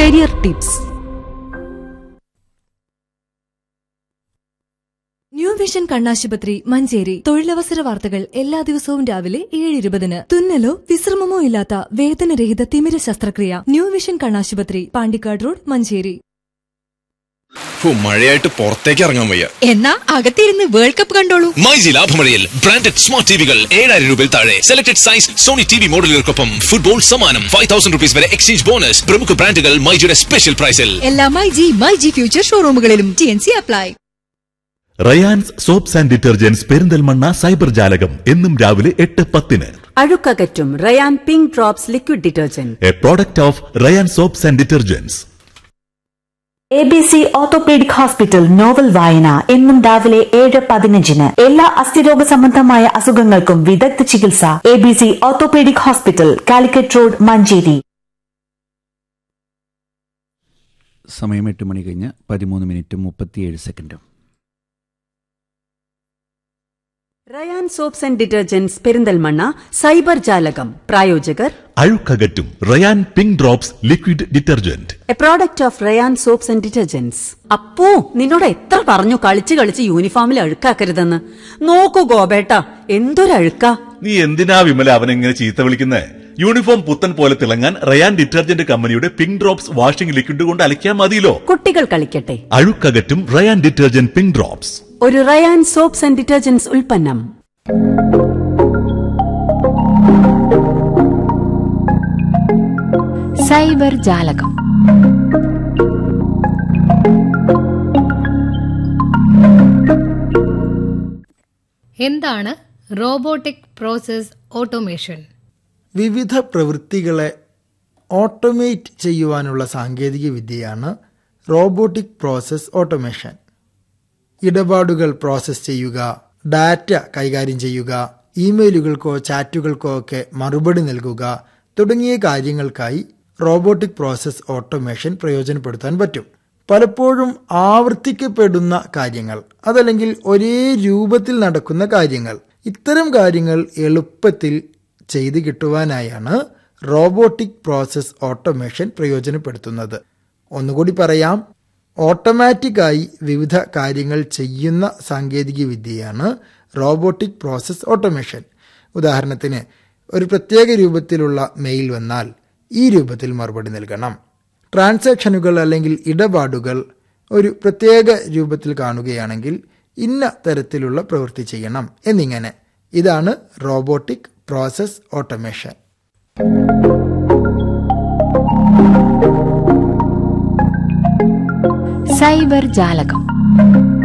career tips new vision കണ്ണാശുപത്രി മഞ്ചേരി തൊഴിലവസര വാർത്തകൾ എല്ലാ ദിവസവും രാവിലെ ഏഴ് ഇരുപതിന് തുന്നലോ വിശ്രമമോ ഇല്ലാത്ത വേദനരഹിത തിമിര ശസ്ത്രക്രിയ ന്യൂ വിഷൻ കണ്ണാശുപത്രി പാണ്ടിക്കാട് റോഡ് മഞ്ചേരി ഹോ, മഴയായിട്ട് പുറത്തേക്ക് ഇറങ്ങാൻ വയ്യ എന്നാ അകത്തിരുന്ന് വേൾഡ് കപ്പ് കണ്ടോളൂ മൈജി ലാഭമഴയിൽ ബ്രാൻഡഡ് സ്മാർട്ട് ടിവികൾ ഏഴായിരം രൂപയിൽ താഴെ selected size Sony T V മോഡലുകൾക്കൊപ്പം ഫുട്ബോൾ സമ്മാനം ഫൈവ് തൗസൻഡ് റുപ്പീസ് വരെ എക്സ്ചേഞ്ച് ബോണസ് പ്രമുഖ ബ്രാൻഡുകൾ മൈജിയുടെ സ്പെഷ്യൽ പ്രൈസിൽ എല്ലാ my G my G future ഷോറൂമുകളിലും T N C apply Rayans soaps and detergents Perinthalmanna cyber ജാലകം എന്നും രാവിലെ എട്ട് പത്തിന് അഴുക്കകറ്റും Rayan pink drops liquid detergent a product of Rayan soaps and detergents A B C orthopaedic hospital novel വായന എന്നും രാവിലെ ഏഴ് പതിനഞ്ചിന് എല്ലാ അസ്ഥിരോഗ സംബന്ധമായ അസുഖങ്ങൾക്കും വിദഗ്ധ ചികിത്സ A B C orthopaedic hospital Calicut road Manjeri സമയം എട്ട് മണി കഴിഞ്ഞ് പതിമൂന്ന് മിനിറ്റും മുപ്പത്തിയേഴ് സെക്കൻഡും Rayan soaps and detergents Perinthalmanna cyber ജാലകം പ്രായോജകർ അഴുക്കകറ്റും Rayan pink drops liquid detergent a product of Rayan soaps and detergents Appu നിന്നോട് എത്ര പറഞ്ഞു കളിച്ച് കളിച്ച് യൂണിഫോമിൽ അഴുക്കാക്കരുതെന്ന് നോക്കൂ ഗോപേട്ട എന്തൊരഴുക്കാ നീ എന്തിനാ വിമല അവനെങ്ങനെ ചീത്ത വിളിക്കുന്നേ യൂണിഫോം പുത്തൻ പോലെ തിളങ്ങാൻ റയാൻ ഡിറ്റർജന്റ് കമ്പനിയുടെ പിങ്ക് ഡ്രോപ്സ് വാഷിംഗ് ലിക്വിഡ് കൊണ്ട് അലക്കിയാൽ മതിയല്ലോ കുട്ടികൾ കളിക്കട്ടെ അഴുക്കകറ്റും റയാൻ ഡിറ്റർജന്റ് പിങ്ക് ഡ്രോപ്സ് ഒരു റയാൻ സോപ്സ് ആൻഡ് ഡിറ്റർജന്റ്സ് ഉൽപ്പന്നം സൈബർ ജാലകം എന്താണ് റോബോട്ടിക് പ്രോസസ് ഓട്ടോമേഷൻ വിവിധ പ്രവൃത്തികളെ ഓട്ടോമേറ്റ് ചെയ്യുവാനുള്ള സാങ്കേതിക വിദ്യയാണ് റോബോട്ടിക് പ്രോസസ് ഓട്ടോമേഷൻ ഇടപാടുകൾ പ്രോസസ്സ് ചെയ്യുക ഡാറ്റ കൈകാര്യം ചെയ്യുക ഇമെയിലുകൾക്കോ ചാറ്റുകൾക്കോ ഒക്കെ മറുപടി നൽകുക തുടങ്ങിയ കാര്യങ്ങൾക്കായി റോബോട്ടിക് പ്രോസസ് ഓട്ടോമേഷൻ പ്രയോജനപ്പെടുത്താൻ പറ്റും പലപ്പോഴും ആവർത്തിക്കപ്പെടുന്ന കാര്യങ്ങൾ അതല്ലെങ്കിൽ ഒരേ രൂപത്തിൽ നടക്കുന്ന കാര്യങ്ങൾ ഇത്തരം കാര്യങ്ങൾ എളുപ്പത്തിൽ ചെയ്തു കിട്ടുവാനായാണ് റോബോട്ടിക് പ്രോസസ് ഓട്ടോമേഷൻ പ്രയോജനപ്പെടുത്തുന്നത് ഒന്നുകൂടി പറയാം ഓട്ടോമാറ്റിക്കായി വിവിധ കാര്യങ്ങൾ ചെയ്യുന്ന സാങ്കേതിക വിദ്യയാണ് റോബോട്ടിക് പ്രോസസ് ഓട്ടോമേഷൻ ഉദാഹരണത്തിന് ഒരു പ്രത്യേക രൂപത്തിലുള്ള മെയിൽ വന്നാൽ ഈ രൂപത്തിൽ മറുപടി നൽകണം ട്രാൻസാക്ഷനുകൾ അല്ലെങ്കിൽ ഇടപാടുകൾ ഒരു പ്രത്യേക രൂപത്തിൽ കാണുകയാണെങ്കിൽ ഇന്ന തരത്തിലുള്ള പ്രവൃത്തി ചെയ്യണം എന്നിങ്ങനെ ഇതാണ് റോബോട്ടിക് പ്രോസസ് ഓട്ടോമേഷൻ സൈബർ ജാലകം